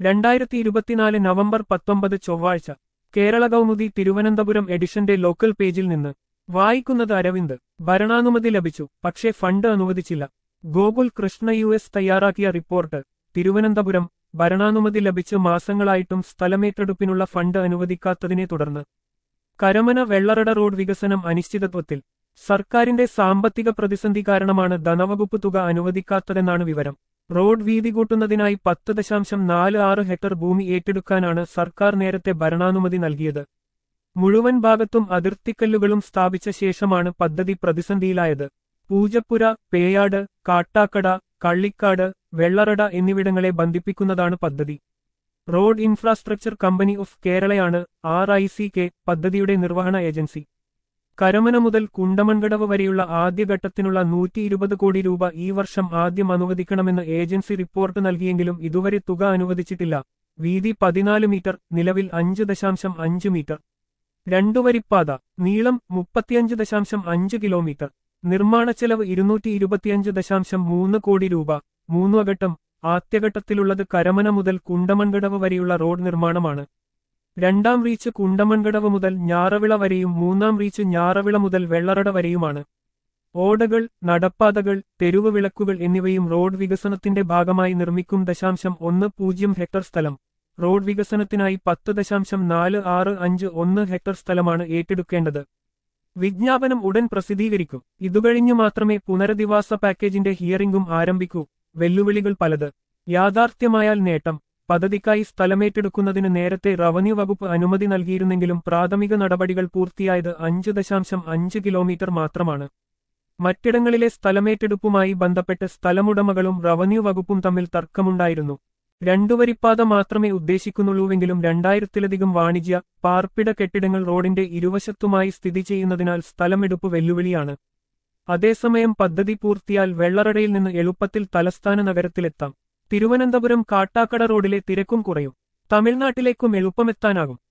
രണ്ടായിരത്തി ഇരുപത്തിനാല് നവംബർ പത്തൊമ്പത് ചൊവ്വാഴ്ച കേരള കൗമുദി തിരുവനന്തപുരം എഡിഷന്റെ ലോക്കൽ പേജിൽ നിന്ന് വായിക്കുന്നത് അരവിന്ദ് ഭരണാനുമതി ലഭിച്ചു പക്ഷേ ഫണ്ട് അനുവദിച്ചില്ല ഗോകുൽ കൃഷ്ണ യു എസ് തയ്യാറാക്കിയ റിപ്പോർട്ട് തിരുവനന്തപുരം ഭരണാനുമതി ലഭിച്ച് മാസങ്ങളായിട്ടും സ്ഥലമേറ്റെടുപ്പിനുള്ള ഫണ്ട് അനുവദിക്കാത്തതിനെ തുടർന്ന് കരമന വെള്ളറട റോഡ് വികസനം അനിശ്ചിതത്വത്തിൽ സർക്കാരിന്റെ സാമ്പത്തിക പ്രതിസന്ധി കാരണമാണ് ധനവകുപ്പ് തുക അനുവദിക്കാത്തതെന്നാണ് വിവരം റോഡ് വീതി കൂട്ടുന്നതിനായി പത്ത് ദശാംശം നാല് ആറ് ഹെക്ടർ ഭൂമി ഏറ്റെടുക്കാനാണ് സർക്കാർ നേരത്തെ ഭരണാനുമതി നൽകിയത് മുഴുവൻ ഭാഗത്തും അതിർത്തിക്കല്ലുകളും സ്ഥാപിച്ച ശേഷമാണ് പദ്ധതി പ്രതിസന്ധിയിലായത് പൂജപ്പുര പേയാട് കാട്ടാക്കട കള്ളിക്കാട് വെള്ളറട എന്നിവിടങ്ങളെ ബന്ധിപ്പിക്കുന്നതാണ് പദ്ധതി റോഡ് ഇൻഫ്രാസ്ട്രക്ചർ കമ്പനി ഓഫ് കേരളയാണ് ആർ ഐ സി കെ പദ്ധതിയുടെ നിർവഹണ ഏജൻസി കരമന മുതൽ കുണ്ടമൺകടവ് വരെയുള്ള ആദ്യഘട്ടത്തിനുള്ള നൂറ്റി ഇരുപത് കോടി രൂപ ഈ വർഷം ആദ്യം അനുവദിക്കണമെന്ന് ഏജൻസി റിപ്പോർട്ട് നൽകിയെങ്കിലും ഇതുവരെ തുക അനുവദിച്ചിട്ടില്ല വീതി പതിനാല് മീറ്റർ നിലവിൽ അഞ്ച് ദശാംശം അഞ്ച് മീറ്റർ രണ്ടുവരിപ്പാത നീളം മുപ്പത്തിയഞ്ച് ദശാംശം അഞ്ച് കിലോമീറ്റർ നിർമ്മാണ ചെലവ് ഇരുന്നൂറ്റി ഇരുപത്തിയഞ്ച് ദശാംശം മൂന്ന് കോടി രൂപ മൂന്നു ഘട്ടം ആദ്യഘട്ടത്തിലുള്ളത് കരമന മുതൽ കുണ്ടമൺകടവ് വരെയുള്ള റോഡ് നിർമ്മാണമാണ് രണ്ടാം റീച്ച് കുണ്ടമൺകടവ് മുതൽ ഞാറവിള വരെയും മൂന്നാം റീച്ച് ഞാറവിള മുതൽ വെള്ളറട വരെയുമാണ് ഓടകൾ നടപ്പാതകൾ തെരുവ് വിളക്കുകൾ എന്നിവയും റോഡ് വികസനത്തിന്റെ ഭാഗമായി നിർമ്മിക്കും ദശാംശം ഒന്ന് പൂജ്യം ഹെക്ടർ സ്ഥലം റോഡ് വികസനത്തിനായി പത്ത് ദശാംശം നാല് ആറ് അഞ്ച് ഒന്ന് ഹെക്ടർ സ്ഥലമാണ് ഏറ്റെടുക്കേണ്ടത് വിജ്ഞാപനം ഉടൻ പ്രസിദ്ധീകരിക്കും ഇതുകഴിഞ്ഞു മാത്രമേ പുനരധിവാസ പാക്കേജിന്റെ ഹിയറിംഗും ആരംഭിക്കൂ വെല്ലുവിളികൾ പലത് യാഥാർത്ഥ്യമായാൽ നേട്ടം പദ്ധതിക്കായി സ്ഥലമേറ്റെടുക്കുന്നതിന് നേരത്തെ റവന്യൂ വകുപ്പ് അനുമതി നൽകിയിരുന്നെങ്കിലും പ്രാഥമിക നടപടികൾ പൂർത്തിയായത് അഞ്ച് ദശാംശം അഞ്ച് കിലോമീറ്റർ മാത്രമാണ് മറ്റിടങ്ങളിലെ സ്ഥലമേറ്റെടുപ്പുമായി ബന്ധപ്പെട്ട് സ്ഥലമുടമകളും റവന്യൂ വകുപ്പും തമ്മിൽ തർക്കമുണ്ടായിരുന്നു രണ്ടുവരിപ്പാത മാത്രമേ ഉദ്ദേശിക്കുന്നുള്ളൂവെങ്കിലും രണ്ടായിരത്തിലധികം വാണിജ്യ പാർപ്പിട കെട്ടിടങ്ങൾ റോഡിന്റെ ഇരുവശത്തുമായി സ്ഥിതി ചെയ്യുന്നതിനാൽ സ്ഥലമെടുപ്പ് വെല്ലുവിളിയാണ് അതേസമയം പദ്ധതി പൂർത്തിയാൽ വെള്ളറടയിൽ നിന്ന് എളുപ്പത്തിൽ തലസ്ഥാന നഗരത്തിലെത്താം തിരുവനന്തപുരം കാട്ടാക്കട റോഡിലെ തിരക്കും കുറയും തമിഴ്നാട്ടിലേക്കും എളുപ്പമെത്താനാകും